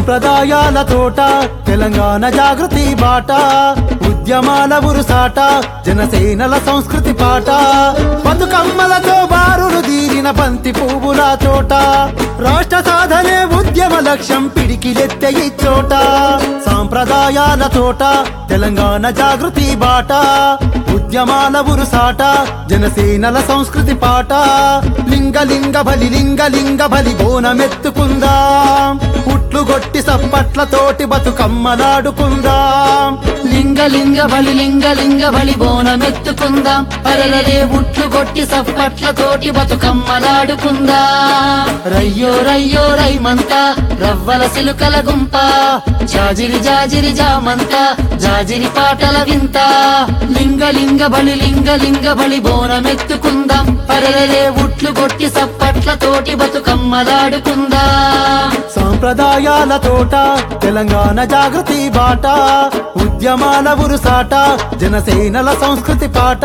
సాంప్రదాయాల తోట తెలంగాణ జాగృతి బాట ఉద్యమాల ఉరుసాట జనసేనల సంస్కృతి పాట బతుకమ్మలతో బారులు తీరిన బంతి పువ్వుల తోట రాష్ట్ర సాధనే ఉద్యమ లక్ష్యం పిడికిలెత్తే ఈ చోట సాంప్రదాయాల తోట తెలంగాణ జాగృతి బాట ఉద్యమాల ఉరుసాట జనసేనల సంస్కృతి పాట లింగ లింగ బలి లింగ లింగ బలి బోనమెత్తుకుందాం ఉట్లు గొట్టి సప్పట్లతోటి బతుకమ్మలాడుకుందాం లింగ లింగ బలి లింగ లింగ బలి బోనమెత్తుకుందాం పరలరే ఉట్లు కొట్టి సప్పట్లతోటి బతుకమ్మలాడుకుందాం రయ్యో రయ్యో రైమంత రవ్వల సిలుకల గుంప జాజిరి జాజిరి జామంత జాజిరి పాటల వింత లింగ లింగ బలి లింగ లింగ బలి బోనమెత్తుకుందాం పరలరే ఉట్లు కొట్టి సప్పట్లతోటి బతుకమ్మలాడుకుందాం సాంప్రదాయాల తోట తెలంగాణ జాగృతి బాట ఉద్యమాల ఉరుసాట జనసేనల సంస్కృతి పాట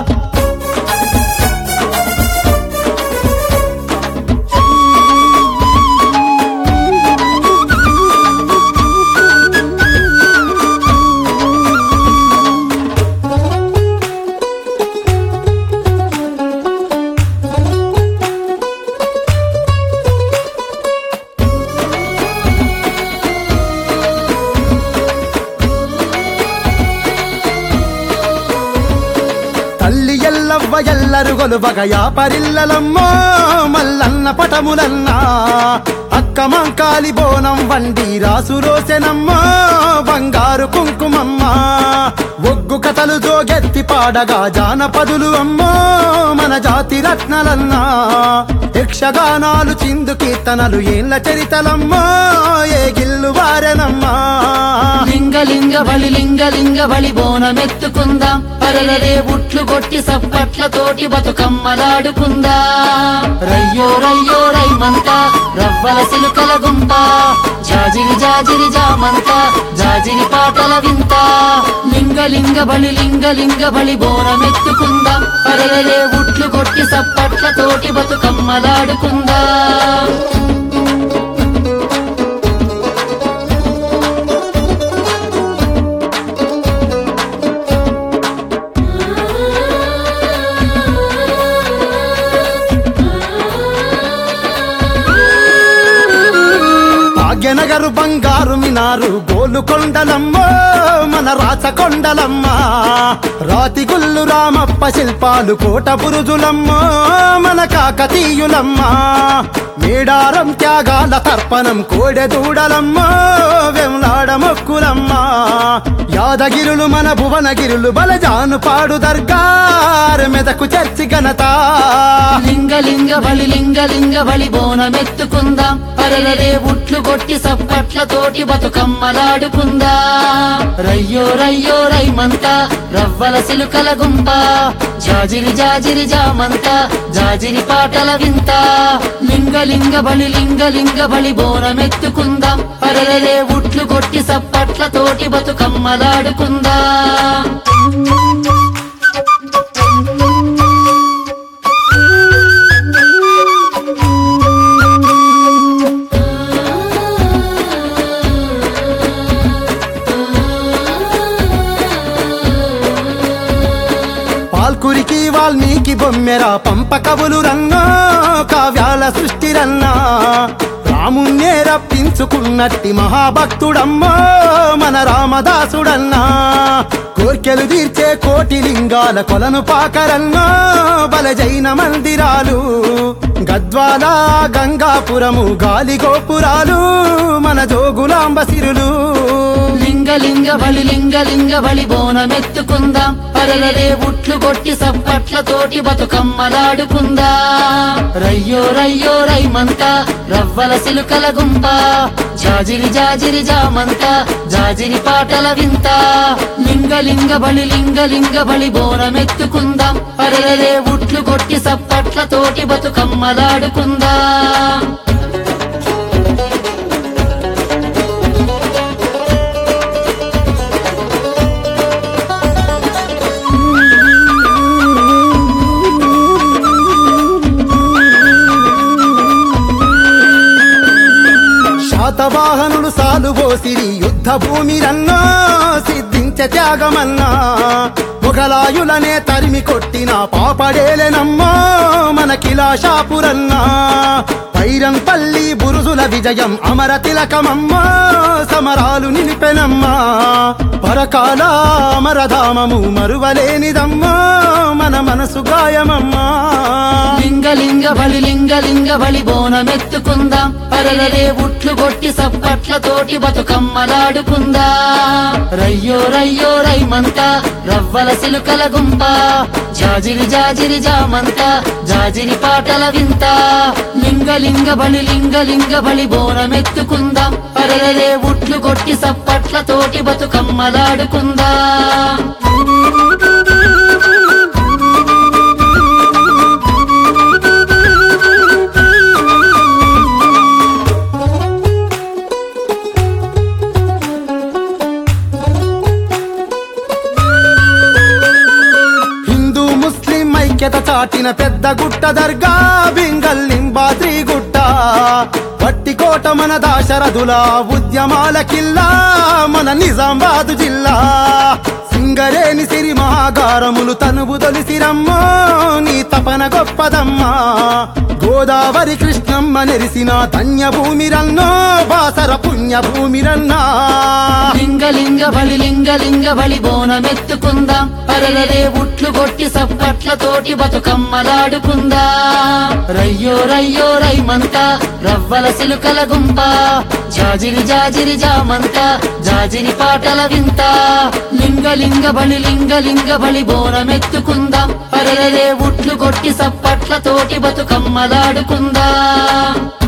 తల్లి ఎల్లవ్వ ఎల్లరు గొలువగ యాపరిల్లలమ్మో మల్లన్న పటములన్నా అక్క మంకాలి బోనం వండి రాసు రోసెనమ్మా బంగారు కుంకుమమ్మ ఒగ్గు కథలు జోగెత్తి పాడగా జానపదులు అమ్మో మన జాతి రత్నలన్నా యక్షగానాలు చిందు కీర్తనలు ఏళ్ళ చరితలమ్మో ఏ గిల్లు వారెనమ్మా లింగ లింగ బలి లింగ లింగ బలి బోనమెత్తుకుందాం పరలరే ఉట్లు కొట్టి సప్పట్లతోటి బతుకమ్మలాడుకుందాం రయ్యో రయ్యో రైమంత రవ్వల సిలుకల గుంప జాజిరి జాజిరి జామంత జాజిరి పాటల వింత లింగ లింగ బలి లింగ లింగ బలి బోనమెత్తుకుందాం పరలరే ఉట్లు కొట్టి సప్పట్లతోటి బతుకమ్మలాడుకుందాం భాగ్యనగరు బంగారు మినారు గోలుకొండలమ్మో మన రాచకొండలమ్మ రాతి గుల్లు రామప్ప శిల్పాలు కోట బురుజులమ్మో మన కాకతీయులమ్మ మేడారం త్యాగాల తర్పణం కోడె దూడలమ్మో వెంలాడ మొక్కులమ్మ యాదగిరులు మన భువనగిరులు బలజాను పాడు దర్గార్ మెదకు చర్చి ఘనత లింగ లింగ బలి లింగ లింగ బలి బోనమెత్తుకుందాం పరలరే ఉట్లు కొట్టి సప్పట్లతోటి బతుకమ్మలాడుకుందాం రయ్యో రయ్యో రైమంత రవ్వల సిలుకల గుంప జాజిరి జాజిరి జామంత జాజిరి పాటల వింత లింగ లింగ బలి లింగ లింగ బలి బోనమెత్తుకుందాం పరలరే ఉట్లు కొట్టి సప్పట్లతోటి బతుకమ్మలాడుకుందాం పాల్కురికి వాల్మీకి బొమ్మెరా పంప కవులు రన్నా కావ్యాల సృష్టి రన్నా రాముణ్ణే రప్పించుకున్నట్టి మహాభక్తుడమ్మా మన రామదాసుడన్నా కోర్కెలు తీర్చే కోటి లింగాల కొలను పాకరన్నా బలజైన మందిరాలు గద్వాల గంగాపురము గాలి గోపురాలు మన జోగులాంబ సిరులు లింగ లింగ బలి లింగ లింగ బలి బోనమెత్తుకుందాం పరలరే ఉట్లు కొట్టి సప్పట్లతోటి బతుకమ్మలాడుకుందాం రయ్యో రయ్యో రైమంత రవ్వల సిలుకల గుంప జాజిరి జాజిరి జామంత జాజిరి పాటల వింత లింగ లింగ బలి లింగ లింగ బలి బోనమెత్తుకుందాం పరలరే ఉట్లు కొట్టి సప్పట్లతోటి బతుకమ్మలాడుకుందాం శాతవాహనులు సాలు సిరి యుద్ధ భూమి రన్నో సిద్ధించ త్యాగమన్నా మొగలాయులనే తరిమి కొట్టిన పాపడేలెనమ్మో మన కిలాషాపురన్నా పైరంపల్లి బురుజుల విజయం అమర తిలకమమ్మా సమరాలు నిలిపెనమ్మా పరకాల అమరధామము మరువలేనిదమ్మా మన మనసు గాయమమ్మా లింగ లింగ బలి లింగ లింగ బలి బోనమెత్తుకుందాం పరలరే ఉట్లు కొట్టి సప్పట్లతోటి బతుకమ్మలాడుకుందాం రయ్యో రయ్యో రైమంత రవ్వల సిలుకల గుంప జాజిరి జాజిరి జామంత జాజిరి పాటల వింత లింగ లింగ బలి లింగ లింగ బలి బోనమెత్తుకుందాం పరలరే ఉట్లు కొట్టి సప్పట్లతోటి బతుకమ్మలాడుకుందాం హిందూ ముస్లిం ఐక్యత చాటిన పెద్ద గుట్ట దర్గా బింగల్ లింబాద్రి గుట్ట వట్టికోట మన దాశరథుల ఉద్యమాల కిల్లా మన నిజామాబాదు జిల్లా సింగరేని సిరి మహాగారములు తనువు తొలిసిరమ్మో నీ తపన గొప్పదమ్మా గోదావరి కృష్ణమ్మ నెరిసిన ధన్య భూమి రన్నో బాసర పుణ్య భూమి రన్నా లింగ లింగ బలి లింగ లింగ బలి బోనమెత్తుకుందాం పరలరే ఉట్లు కొట్టి సప్పట్లతోటి బతుకమ్మలాడుకుందాం రయ్యో రయ్యో రైమంత రవ్వల సిలుకల గుంప జాజిరి జాజిరి జామంత జాజిరి పాటల వింత లింగ లింగ బలి లింగ లింగ బలి బోనమెత్తుకుందాం పరలరే ఉట్లు కొట్టి సప్పట్లతోటి బతుకమ్మలాడుకుందాం